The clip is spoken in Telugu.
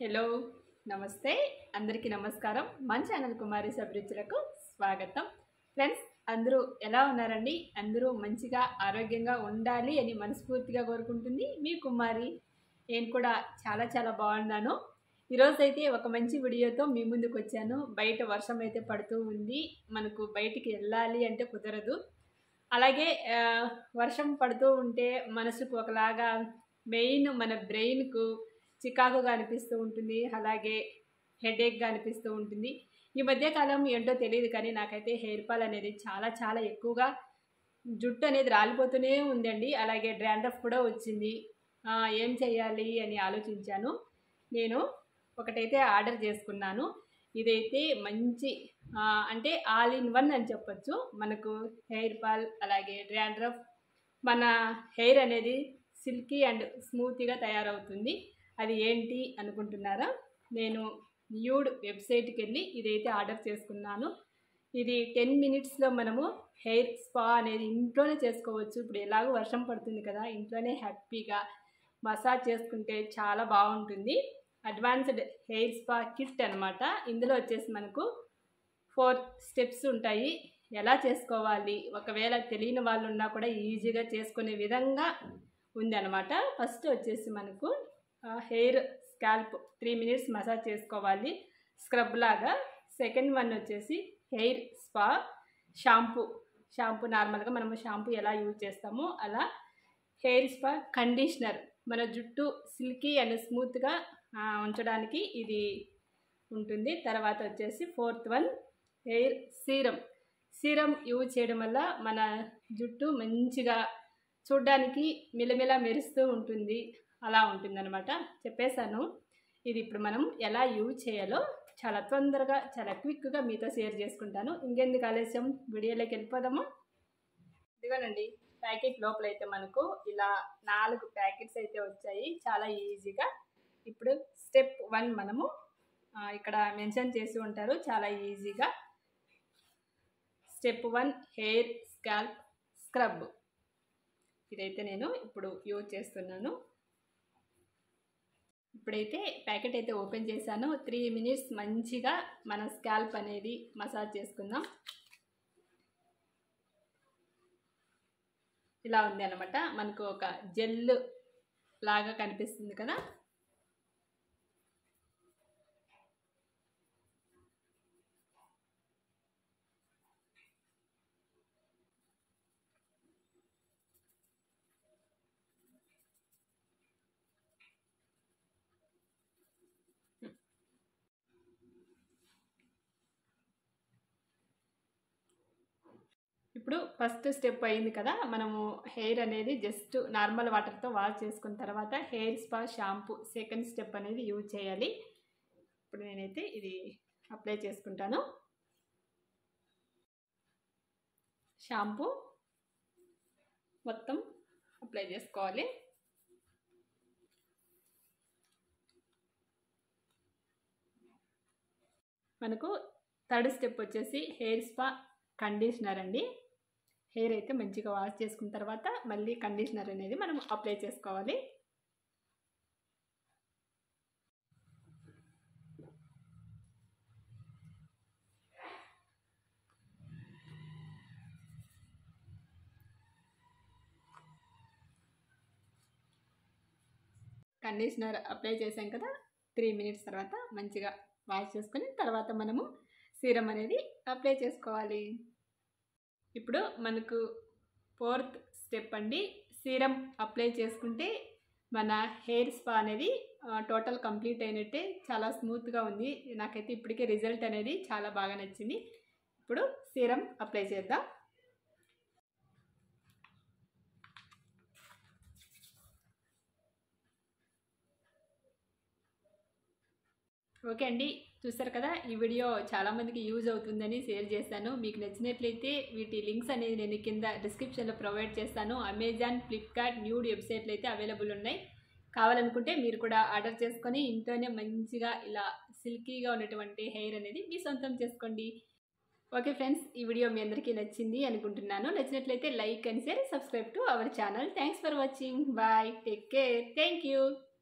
హలో నమస్తే అందరికీ నమస్కారం మన ఛానల్ కుమారి అభిరుచులకు స్వాగతం ఫ్రెండ్స్ అందరూ ఎలా ఉన్నారండి అందరూ మంచిగా ఆరోగ్యంగా ఉండాలి అని మనస్ఫూర్తిగా కోరుకుంటుంది మీ కుమారి నేను కూడా చాలా చాలా బాగున్నాను ఈరోజు అయితే ఒక మంచి వీడియోతో మీ ముందుకు వచ్చాను బయట వర్షం అయితే పడుతూ ఉంది మనకు బయటికి వెళ్ళాలి అంటే కుదరదు అలాగే ఆ, వర్షం పడుతూ ఉంటే మనసుకు ఒకలాగా మెయిన్ మన బ్రెయిన్కు చికాకుగా అనిపిస్తూ ఉంటుంది అలాగే హెడేక్గా అనిపిస్తూ ఉంటుంది ఈ మధ్యకాలం ఏంటో తెలియదు కానీ నాకైతే హెయిర్ ఫాల్ అనేది చాలా చాలా ఎక్కువగా జుట్టు అనేది రాలిపోతూనే ఉందండి అలాగే డ్రాండ్రఫ్ కూడా వచ్చింది ఆ, ఏం చేయాలి అని ఆలోచించాను నేను ఒకటైతే ఆర్డర్ చేసుకున్నాను ఇదైతే మంచి ఆ, అంటే ఆల్ ఇన్ వన్ అని చెప్పొచ్చు మనకు హెయిర్ ఫాల్ అలాగే డ్రాండ్రఫ్ మన హెయిర్ అనేది సిల్కీ అండ్ స్మూత్గా తయారవుతుంది అది ఏంటి అనుకుంటున్నారా నేను న్యూడ్ వెబ్సైట్కి వెళ్ళి ఇదైతే ఆర్డర్ చేసుకున్నాను ఇది టెన్ మినిట్స్లో మనము హెయిర్ స్పా అనేది ఇంట్లోనే చేసుకోవచ్చు ఇప్పుడు ఎలాగో వర్షం పడుతుంది కదా ఇంట్లోనే హ్యాపీగా మసాజ్ చేసుకుంటే చాలా బాగుంటుంది అడ్వాన్స్డ్ హెయిర్ స్పా కిట్ అనమాట ఇందులో వచ్చేసి మనకు ఫోర్ స్టెప్స్ ఉంటాయి ఎలా చేసుకోవాలి ఒకవేళ తెలియని వాళ్ళు ఉన్నా కూడా ఈజీగా చేసుకునే విధంగా ఉందన్నమాట ఫస్ట్ వచ్చేసి మనకు hair scalp three minutes massage చేసుకోవాలి స్క్రబ్ లాగా సెకండ్ వన్ వచ్చేసి హెయిర్ స్పా షాంపూ షాంపూ నార్మల్గా మనము షాంపూ ఎలా యూజ్ చేస్తామో అలా హెయిర్ స్పా కండిషనర్ మన జుట్టు సిల్కీ అండ్ స్మూత్గా ఆ, ఉంచడానికి ఇది ఉంటుంది తర్వాత వచ్చేసి fourth one hair serum serum use చేయడం వల్ల మన జుట్టు మంచిగా చూడ్డానికి మిలమిల మెరుస్తూ ఉంటుంది అలా ఉంటుందన్నమాట చెప్పేశాను ఇది ఇప్పుడు మనం ఎలా యూజ్ చేయాలో చాలా తొందరగా చాలా క్విక్గా మీతో షేర్ చేసుకుంటాను ఇంకెందుకు ఆలస్యం వీడియోలోకి వెళ్ళిపోదామా ఇదిగోనండి ప్యాకెట్ లోపల అయితే మనకు ఇలా నాలుగు ప్యాకెట్స్ అయితే వచ్చాయి చాలా ఈజీగా ఇప్పుడు స్టెప్ వన్ మనము ఆ, ఇక్కడ మెన్షన్ చేసి ఉంటారు చాలా ఈజీగా step one hair scalp scrub ఇదైతే నేను ఇప్పుడు యూజ్ చేస్తున్నాను ఇప్పుడైతే ప్యాకెట్ అయితే ఓపెన్ చేశాను త్రీ మినిట్స్ మంచిగా మన స్కాల్ప్ అనేది మసాజ్ చేసుకుందాం ఇలా ఉంది అనమాట మనకు ఒక జెల్ లాగా కనిపిస్తుంది కదా ఇప్పుడు ఫస్ట్ స్టెప్ అయింది కదా మనము హెయిర్ అనేది జస్ట్ నార్మల్ వాటర్తో వాష్ చేసుకున్న తర్వాత hair spa shampoo second step అనేది యూజ్ చేయాలి ఇప్పుడు నేనైతే ఇది అప్లై చేసుకుంటాను షాంపూ మొత్తం అప్లై చేసుకోవాలి మనకు థర్డ్ స్టెప్ వచ్చేసి హెయిర్ స్పా కండిషనర్ అండి హెయిర్ అయితే మంచిగా వాష్ చేసుకున్న తర్వాత మళ్ళీ కండిషనర్ అనేది మనం అప్లై చేసుకోవాలి కండిషనర్ అప్లై చేసాం కదా త్రీ మినిట్స్ తర్వాత మంచిగా వాష్ చేసుకొని తర్వాత మనము సీరం అనేది అప్లై చేసుకోవాలి ఇప్పుడు మనకు ఫోర్త్ స్టెప్ అండి సీరం అప్లై చేసుకుంటే మన హెయిర్ స్పా అనేది టోటల్ కంప్లీట్ అయినట్టే చాలా స్మూత్గా ఉంది నాకైతే ఇప్పటికే రిజల్ట్ అనేది చాలా బాగా నచ్చింది ఇప్పుడు సీరం అప్లై చేద్దాం ఓకే అండి చూసారు కదా ఈ వీడియో చాలామందికి యూజ్ అవుతుందని షేర్ చేశాను మీకు నచ్చినట్లయితే వీటి లింక్స్ అనేది నేను కింద డిస్క్రిప్షన్లో ప్రొవైడ్ చేస్తాను అమెజాన్ ఫ్లిప్కార్ట్ న్యూడ్ వెబ్సైట్లు అయితే అవైలబుల్ ఉన్నాయి కావాలనుకుంటే మీరు కూడా ఆర్డర్ చేసుకొని ఇంట్లోనే మంచిగా ఇలా సిల్కీగా ఉన్నటువంటి హెయిర్ అనేది మీ సొంతం చేసుకోండి ఓకే ఫ్రెండ్స్ ఈ వీడియో మీ అందరికీ నచ్చింది అనుకుంటున్నాను నచ్చినట్లయితే like and share subscribe to our channel thanks for watching bye take care thank you